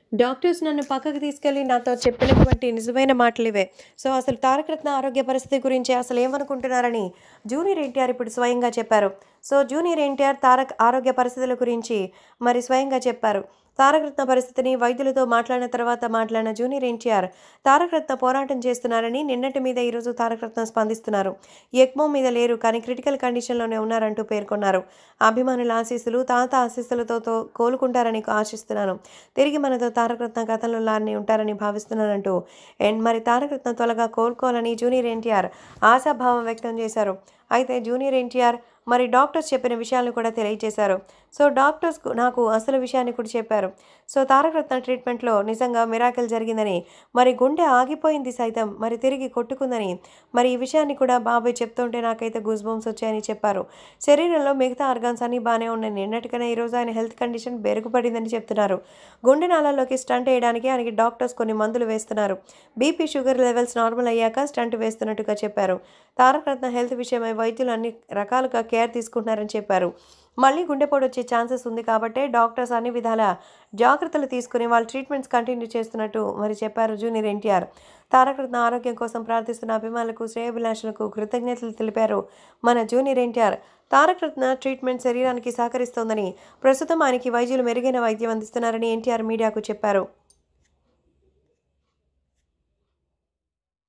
doctors నన్ను పక్కకు తీసుకెళ్ళి నాతో చెప్పినటువంటి నిజమైన మాటలు ఇవే సో అసలు తారకరత్న ఆరోగ్య పరిస్థితి గురించి అసలు ఏమనుకుంటున్నారని జూనియర్ ఎన్టీఆర్ ఇప్పుడు స్వయంగా చెప్పారు సో జూనియర్ ఎన్టీఆర్ తారక్ ఆరోగ్య పరిస్థితుల గురించి మరి స్వయంగా చెప్పారు తారకరత్న పరిస్థితిని వైద్యులతో మాట్లాడిన తర్వాత మాట్లాడిన జూనియర్ ఎన్టీఆర్ తారకరత్న పోరాటం చేస్తున్నారని నిన్నటి మీద ఈరోజు తారకరత్న స్పందిస్తున్నారు ఎక్మో మీద లేరు కానీ క్రిటికల్ కండిషన్లోనే ఉన్నారంటూ పేర్కొన్నారు అభిమానుల ఆశీస్సులు తాత ఆశీస్సులతో తో- కోలుకుంటారని ఆశిస్తున్నాను తిరిగి మనతో తారకరత్న గతంలో లానే ఉంటారని భావిస్తున్నానంటూ అండ్ మరి తారకరత్న త్వరగా కోలుకోవాలని జూనియర్ ఎన్టీఆర్ ఆశాభావం వ్యక్తం చేశారు అయితే జూనియర్ ఎన్టీఆర్ మరి డాక్టర్స్ చెప్పిన విషయాలను కూడా తెలియజేశారు సో డాక్టర్స్ కు- నాకు అసలు విషయాన్ని కూడా చెప్పారు సో తారకరత్న ట్రీట్మెంట్లో నిజంగా మిరాకిల్ జరిగిందని మరి గుండె ఆగిపోయింది సైతం మరి తిరిగి కొట్టుకుందని మరి ఈ విషయాన్ని కూడా బాబాయ్ చెప్తుంటే నాకైతే గూస్ బంప్స్ వచ్చాయని చెప్పారు శరీరంలో మిగతా ఆర్గాన్స్ అన్నీ బాగానే ఉన్నాయి నిన్నటికనే ఈరోజు ఆయన హెల్త్ కండిషన్ బెరుగుపడిందని చెప్తున్నారు గుండె నాళాల్లోకి స్టంట్ వేయడానికి ఆయనకి డాక్టర్స్ కొన్ని మందులు వేస్తున్నారు బీపీ షుగర్ లెవెల్స్ నార్మల్ అయ్యాక స్టంట్ వేస్తున్నట్టుగా చెప్పారు తారకరత్న హెల్త్ విషయమై వైద్యులు అన్ని రకాలుగా కేర్ తీసుకుంటున్నారని చెప్పారు మళ్ళీ గుండెపోటు వచ్చే ఛాన్సెస్ ఉంది కాబట్టి డాక్టర్స్ అన్ని విధాల జాగ్రత్తలు తీసుకుని వాళ్ళ ట్రీట్మెంట్స్ కంటిన్యూ చేస్తున్నట్టు మరి చెప్పారు జూనియర్ ఎన్టీఆర్ తారకరత్న ఆరోగ్యం కోసం ప్రార్థిస్తున్న అభిమానులకు శ్రేయభిలాషులకు కృతజ్ఞతలు తెలిపారు మన జూనియర్ ఎన్టీఆర్ తారకరత్న ట్రీట్మెంట్ శరీరానికి సహకరిస్తోందని ప్రస్తుతం ఆయనకి వైద్యులు మెరుగైన వైద్యం అందిస్తున్నారని ఎన్టీఆర్ మీడియాకు చెప్పారు